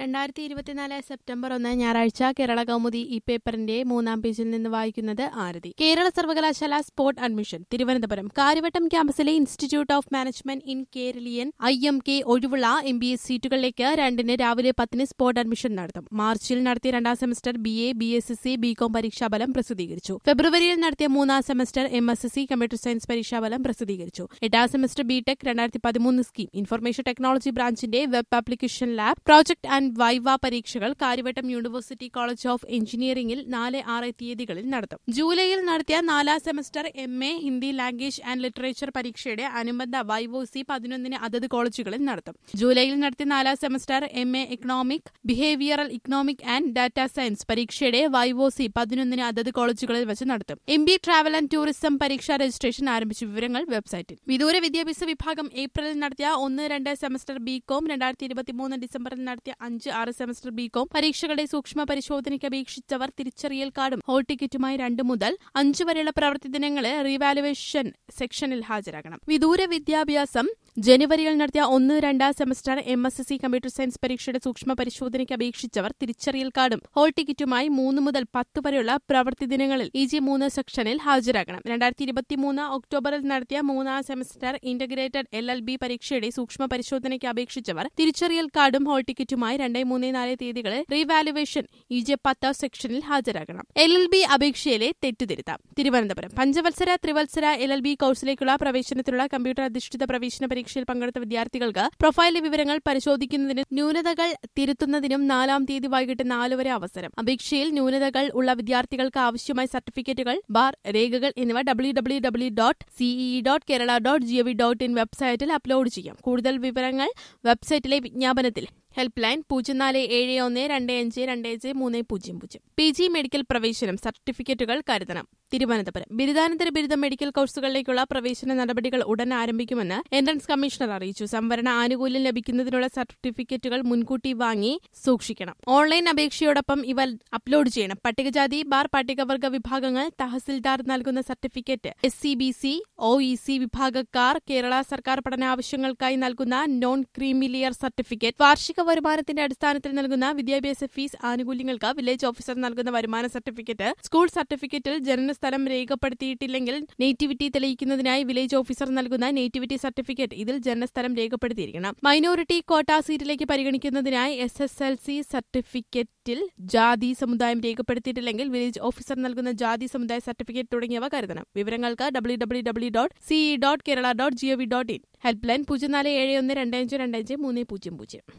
രണ്ടായിരത്തി ഇരുപത്തിനാല് സെപ്റ്റംബർ ഒന്ന് ഞായറാഴ്ച കേരള കൗമുദി ഈ പേപ്പറിന്റെ മൂന്നാം പേജിൽ നിന്ന് വായിക്കുന്നത് ആരതി കേരള സർവകലാശാല സ്പോട്ട് അഡ്മിഷൻ തിരുവനന്തപുരം കാര്യവട്ടം ക്യാമ്പസിലെ ഇൻസ്റ്റിറ്റ്യൂട്ട് ഓഫ് മാനേജ്മെന്റ് ഇൻ കേരളിയൻ ഐ എം കെ ഒഴിവുള്ള എം ബി എസ് സീറ്റുകളിലേക്ക് രണ്ടിന് രാവിലെ പത്തിന് സ്പോട്ട് അഡ്മിഷൻ നടത്തും മാർച്ചിൽ നടത്തിയ രണ്ടാം semester B A B S C B com പരീക്ഷാഫലം പ്രസിദ്ധീകരിച്ചു ഫെബ്രുവരിയിൽ നടത്തിയ മൂന്നാം semester M S S C computer science പരീക്ഷാഫലം പ്രസിദ്ധീകരിച്ചു എട്ടാം സെമസ്റ്റർ ബി ടെക് രണ്ടായിരത്തി പതിമൂന്ന് സ്കീം ഇൻഫർമേഷൻ ടെക്നോളജി ബ്രാഞ്ചിന്റെ web application lab project and viva പരീക്ഷകൾ കാര്യവട്ടം യൂണിവേഴ്സിറ്റി കോളേജ് ഓഫ് എഞ്ചിനീയറിംഗിൽ നാല് ആറ് തീയതികളിൽ നടത്തും ജൂലൈയിൽ നടത്തിയ നാലാം semester M A Hindi language and literature പരീക്ഷയുടെ അനുബന്ധ വൈവോസി പതിനൊന്നിന് അതത് കോളേജുകളിൽ നടത്തും ജൂലൈയിൽ നടത്തിയ നാലാം semester M A economic behavioural economic and data science പരീക്ഷയുടെ വൈവോസി പതിനൊന്നിന് അതത് കോളേജുകളിൽ വെച്ച് നടത്തും M B travel and tourism പരീക്ഷാ രജിസ്ട്രേഷൻ ആരംഭിച്ച വിവരങ്ങൾ വെബ്സൈറ്റിൽ വിദൂര വിദ്യാഭ്യാസ വിഭാഗം ഏപ്രിലിൽ നടത്തിയ ഒന്ന് രണ്ട് സെമസ്റ്റർ ബി കോം രണ്ടായിരത്തി ഇരുപത്തിമൂന്ന് ഡിസംബറിൽ നടത്തിയ അഞ്ച് ആറ് സെമസ്റ്റർ ബി കോം പരീക്ഷകളുടെ സൂക്ഷ്മ പരിശോധനയ്ക്ക് അപേക്ഷിച്ചവർ തിരിച്ചറിയൽ കാർഡും ഹോൾ ടിക്കറ്റുമായി രണ്ട് മുതൽ അഞ്ച് വരെയുള്ള പ്രവൃത്തി ദിനങ്ങള് റീവാലുവേഷൻ സെക്ഷനിൽ ഹാജരാകണം വിദൂര വിദ്യാഭ്യാസം ജനുവരിയിൽ നടത്തിയ ഒന്ന് രണ്ടാം semester M S S C computer science പരീക്ഷയുടെ സൂക്ഷ്മ പരിശോധനയ്ക്ക് അപേക്ഷിച്ചവർ തിരിച്ചറിയൽ കാർഡും ഹോൾ ടിക്കറ്റുമായി മൂന്ന് മുതൽ പത്ത് വരെയുള്ള പ്രവൃത്തി ദിനങ്ങളിൽ ഇ ജി മൂന്ന് സെക്ഷനിൽ ഹാജരാകണം രണ്ടായിരത്തി ഇരുപത്തിമൂന്ന് ഒക്ടോബറിൽ നടത്തിയ മൂന്നാം semester integrated L L B പരീക്ഷയുടെ സൂക്ഷ്മ പരിശോധനയ്ക്ക് അപേക്ഷിച്ചവർ തിരിച്ചറിയൽ കാർഡും ഹോൾ ടിക്കറ്റുമായി രണ്ട് മൂന്ന് നാല് തീയതികളിൽ റീവാലുവേഷൻ ഇ ജെ പത്ത് സെക്ഷനിൽ ഹാജരാകണം എൽ എൽ ബി അപേക്ഷയിലെ തെറ്റുതിരുത്താം തിരുവനന്തപുരം പഞ്ചവത്സര ത്രിവത്സര എൽ എൽ ബി കോഴ്സിലേക്കുള്ള പ്രവേശനത്തിനുള്ള കമ്പ്യൂട്ടർ അധിഷ്ഠിത പ്രവേശന പരീക്ഷയിൽ പങ്കെടുത്ത വിദ്യാർത്ഥികൾക്ക് പ്രൊഫൈൽ വിവരങ്ങൾ പരിശോധിക്കുന്നതിനും ന്യൂനതകൾ തിരുത്തുന്നതിനും നാലാം തീയതി വൈകിട്ട് നാല് വരെ അവസരം അപേക്ഷയിൽ ന്യൂനതകൾ ഉള്ള വിദ്യാർത്ഥികൾക്ക് ആവശ്യമായ സർട്ടിഫിക്കറ്റുകൾ ബാർ രേഖകൾ എന്നിവ W W W dot C E dot Kerala dot G O V dot in വെബ്സൈറ്റിൽ അപ്ലോഡ് ചെയ്യാം കൂടുതൽ വിവരങ്ങൾ വെബ്സൈറ്റിലെ വിജ്ഞാപനത്തിൽ ഹെൽപ്പ് ലൈൻ പൂജ്യം നാല് ഏഴ് ഒന്ന് രണ്ട് അഞ്ച് രണ്ട് അഞ്ച് മൂന്ന് പൂജ്യം പൂജ്യം പി ജി മെഡിക്കൽ പ്രവേശനം സർട്ടിഫിക്കറ്റുകൾ കരുതണം തിരുവനന്തപുരം ബിരുദാനന്തര ബിരുദ മെഡിക്കൽ കോഴ്സുകളിലേക്കുള്ള പ്രവേശന നടപടികൾ ഉടൻ ആരംഭിക്കുമെന്ന് എൻട്രൻസ് കമ്മീഷണർ അറിയിച്ചു സംവരണ ആനുകൂല്യം ലഭിക്കുന്നതിനുള്ള സർട്ടിഫിക്കറ്റുകൾ മുൻകൂട്ടി വാങ്ങി സൂക്ഷിക്കണം ഓൺലൈൻ അപേക്ഷയോടൊപ്പം ഇവ അപ്ലോഡ് ചെയ്യണം പട്ടികജാതി ബാർ പട്ടികവർഗ വിഭാഗങ്ങൾ തഹസിൽദാർ നൽകുന്ന certificate S C B C O E C വിഭാഗക്കാർ കേരള സർക്കാർ പഠനാവശ്യങ്ങൾക്കായി നൽകുന്ന നോൺ ക്രീമിലിയർ സർട്ടിഫിക്കറ്റ് വാർഷിക വരുമാനത്തിന്റെ അടിസ്ഥാനത്തിൽ നൽകുന്ന വിദ്യാഭ്യാസ ഫീസ് ആനുകൂല്യങ്ങൾക്ക് വില്ലേജ് ഓഫീസർ നൽകുന്ന വരുമാന സർട്ടിഫിക്കറ്റ് സ്കൂൾ സർട്ടിഫിക്കറ്റിൽ ജനനസ്ഥലം രേഖപ്പെടുത്തിയിട്ടില്ലെങ്കിൽ നേറ്റിവിറ്റി തെളിയിക്കുന്നതിനായി വില്ലേജ് ഓഫീസർ നൽകുന്ന നേറ്റിവിറ്റി സർട്ടിഫിക്കറ്റ് ഇതിൽ ജനനസ്ഥലം രേഖപ്പെടുത്തിയിരിക്കണം മൈനോറിറ്റി കോട്ട സീറ്റിലേക്ക് പരിഗണിക്കുന്നതിനായി എസ് എസ് എൽ സി സർട്ടിഫിക്കറ്റിൽ ജാതി സമുദായം രേഖപ്പെടുത്തിയിട്ടില്ലെങ്കിൽ വില്ലേജ് ഓഫീസർ നൽകുന്ന ജാതി സമുദായ സർട്ടിഫിക്കറ്റ് തുടങ്ങിയവ കരുതണം വിവരങ്ങൾക്ക് W W W dot C E dot Kerala dot G O V dot in help line പൂജ്യം നാല് ഏഴ് ഒന്ന് രണ്ട് അഞ്ച് രണ്ട് അഞ്ച് മൂന്ന് പൂജ്യം പൂജ്യം